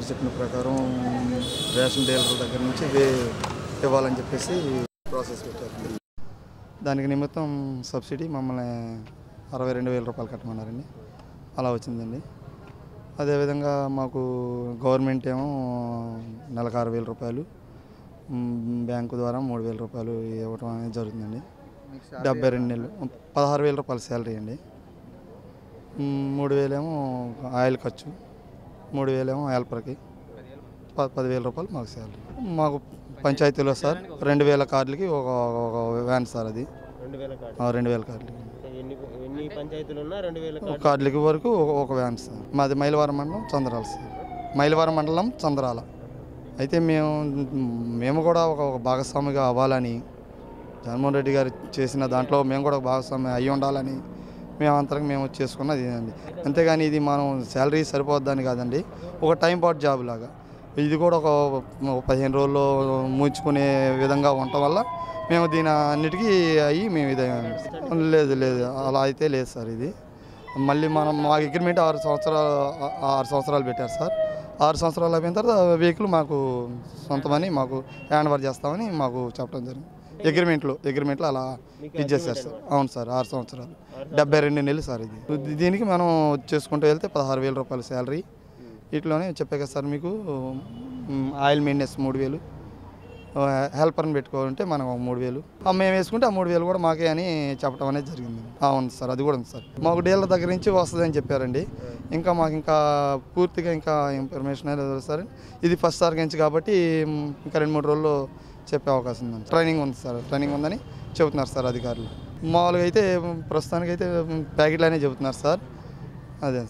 గారు చెప్పిన ప్రకారం రేషన్ డీలర్ల దగ్గర నుంచి ఇవే ఇవ్వాలని చెప్పేసి ప్రాసెస్ పెట్టారు దానికి నిమిత్తం సబ్సిడీ మమ్మల్ని అరవై రెండు వేల రూపాయలు కట్టమన్నారండి అలా వచ్చిందండి అదేవిధంగా మాకు గవర్నమెంట్ ఏమో నెలకు ఆరు వేల రూపాయలు మ్, బ్యాంకు ద్వారా మూడు వేల రూపాయలు ఇవ్వడం అనేది జరుగుతుందండి డెబ్బై రెండు నెలలు పదహారు వేల రూపాయల శాలరీ అండి మ్, మూడు వేలేమో ఆయిల్ ఖర్చు మూడు వేలేమో హెల్పర్కి ప పదివేల రూపాయలు మాకు శాలరీ మాకు పంచాయతీలో సార్ రెండు వేల కార్డులకి ఒక ఒక వ్యాన్ సార్ అది రెండు వేల కార్డు ఆ, రెండు వేల కార్డులకి ఎన్ని ఎన్ని పంచాయతీలు ఉన్నా రెండు వేల ఒక కార్డు కార్డులకి వరకు ఒక- ఒక వ్యాన్ సార్ మాది మైలవరం మండలం చంద్రాల సార్ మైలవరం మండలం చంద్రాల అయితే మేము మేము కూడా ఒక ఒక భాగస్వామిగా అవ్వాలని జగన్మోహన్ రెడ్డి గారు చేసిన దాంట్లో మేము కూడా ఒక భాగస్వామి అయ్యి ఉండాలని మేము అంతరకు మేము చేసుకున్నది ఇదండి అంతేగాని ఇది మనం శాలరీ సరిపోద్దని కాదండి ఒక టైం పాటు జాబ్ లాగా ఇది కూడా ఒక ఒక పదిహేను రోజుల్లో ముంచుకునే విధంగా ఉండటం వల్ల మేము దీని అన్నిటికీ అయ్యి మేము ఇదే లేదు లేదు అలా అయితే లేదు సార్ ఇది మళ్ళీ మనం మా అగ్రిమెంట్ ఆరు సంవత్సరాలు ఆ- ఆరు సంవత్సరాలు పెట్టారు సార్ ఆరు సంవత్సరాలు అయిపోయిన తర్వాత వెహికల్ మాకు సొంతమని మాకు హ్యాండ్ ఓవర్ చేస్తామని మాకు చెప్పడం జరిగింది అగ్రిమెంట్లో అగ్రిమెంట్లో అలా ఇది చేశారు సార్ అవును సార్ ఆరు సంవత్సరాలు డెబ్బై రెండు నెలలు సార్ ఇది దీ- దీనికి మనం చేసుకుంటూ వెళ్తే పదహారు వేల రూపాయల శాలరీ వీటిలోనే చెప్పే కదా సార్ మీకు మ్, ఆయిల్ మెయింటెనెన్స్ మూడు వేలు ఆ, హెల్పర్ని పెట్టుకోవాలంటే మనం ఒక మూడు వేలు ఆ, మేము వేసుకుంటే ఆ మూడు వేలు కూడా మాకే అని చెప్పడం అనేది జరిగింది అవును సార్ అది కూడా ఉంది సార్ మాకు డీలర్ దగ్గర నుంచి వస్తుందని చెప్పారండి ఇంకా మాకు ఇంకా పూర్తిగా ఇంకా ఇన్ఫర్మేషన్ అనేది లేదు సార్ ఇది ఫస్ట్ సార్ నుంచి కాబట్టి మ్, ఇంకా రెండు మూడు రోజుల్లో చెప్పే అవకాశం ఉంది ట్రైనింగ్ ఉంది సార్ ట్రైనింగ్ ఉందని చెబుతున్నారు సార్ అధికారులు మామూలుగా అయితే ప్రస్తుతానికైతే ప్యాకెట్లు అనే చెబుతున్నారు సార్ అదే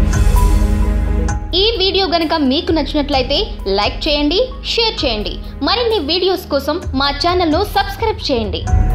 ఈ వీడియో గనక మీకు నచ్చినట్లయితే లైక్ చేయండి షేర్ చేయండి మరిన్ని వీడియోస్ కోసం మా ఛానల్ను సబ్స్క్రైబ్ చేయండి